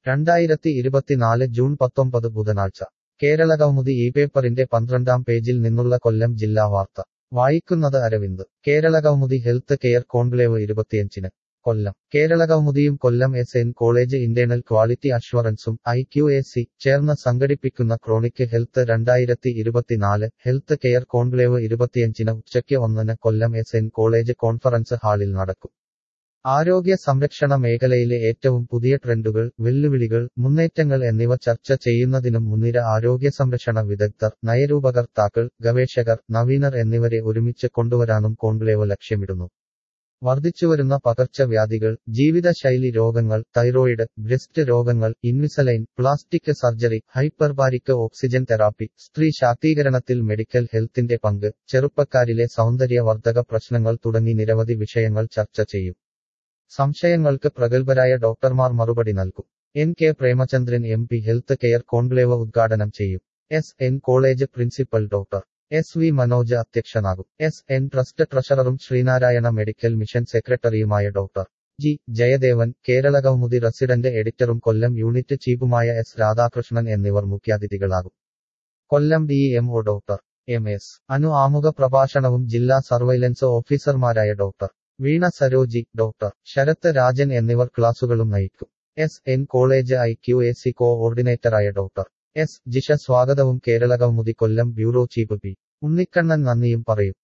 രണ്ടായിരത്തി ഇരുപത്തിനാല് ജൂൺ പത്തൊമ്പത് ബുധനാഴ്ച കേരള കൗമുദി ഈ പേപ്പറിന്റെ പന്ത്രണ്ടാം പേജിൽ നിന്നുള്ള കൊല്ലം ജില്ലാ വാർത്ത വായിക്കുന്നത് Aravind Kerala Kaumudi health care conclave ഇരുപത്തിയഞ്ചിന് കൊല്ലം കേരള കൗമുദിയും Kollam S N college internal quality അഷ്വറൻസും ഐ ക്യു എ സി ചേർന്ന് സംഘടിപ്പിക്കുന്ന ക്രോണിക് ഹെൽത്ത് രണ്ടായിരത്തി ഇരുപത്തിനാല് ഹെൽത്ത് കെയർ കോൺക്ലേവ് ഇരുപത്തിയഞ്ചിന് ഉച്ചയ്ക്ക് ഒന്നിന് Kollam S N college conference ഹാളിൽ നടക്കും ആരോഗ്യ സംരക്ഷണ മേഖലയിലെ ഏറ്റവും പുതിയ ട്രെൻഡുകൾ വെല്ലുവിളികൾ മുന്നേറ്റങ്ങൾ എന്നിവ ചർച്ച ചെയ്യുന്നതിനും മുൻനിര ആരോഗ്യ സംരക്ഷണ വിദഗ്ധർ നയരൂപകർത്താക്കൾ ഗവേഷകർ നവീനർ എന്നിവരെ ഒരുമിച്ച് കൊണ്ടുവരാനും കോൺക്ലേവ് ലക്ഷ്യമിടുന്നു വർദ്ധിച്ചുവരുന്ന പകർച്ചവ്യാധികൾ ജീവിതശൈലി രോഗങ്ങൾ തൈറോയിഡ് ബ്രസ്റ്റ് രോഗങ്ങൾ Invisalign plastic surgery hyperbaric oxygen therapy സ്ത്രീ ശാക്തീകരണത്തിൽ മെഡിക്കൽ ഹെൽത്തിന്റെ പങ്ക് ചെറുപ്പക്കാരിലെ സൗന്ദര്യവർദ്ധക പ്രശ്നങ്ങൾ തുടങ്ങി നിരവധി വിഷയങ്ങൾ ചർച്ച ചെയ്യും സംശയങ്ങൾക്ക് പ്രഗത്ഭരായ ഡോക്ടർമാർ മറുപടി നൽകും N K Premachandran M P health care conclave ഉദ്ഘാടനം ചെയ്യും S N college principal doctor S V Manoj അധ്യക്ഷനാകും എസ് എൻ ട്രസ്റ്റ് ട്രഷററും ശ്രീനാരായണ മെഡിക്കൽ മിഷൻ സെക്രട്ടറിയുമായ doctor G Jayadevan Kerala Kaumudi resident എഡിറ്ററും കൊല്ലം യൂണിറ്റ് ചീഫുമായ എസ് രാധാകൃഷ്ണൻ എന്നിവർ മുഖ്യാതിഥികളാകും Kollam D M O doctor M S Anu ആമുഖ പ്രഭാഷണവും ജില്ലാ സർവൈലൻസ് ഓഫീസർമാരായ ഡോക്ടർ വീണ സരോജി ഡോക്ടർ ശരത് രാജൻ എന്നിവർ ക്ലാസുകളും നയിക്കും S N college I Q A C കോഓർഡിനേറ്ററായ ഡോക്ടർ എസ് ജിഷ സ്വാഗതവും Kerala Kaumudi Kollam bureau chief P Unnikannan നന്ദിയും പറയും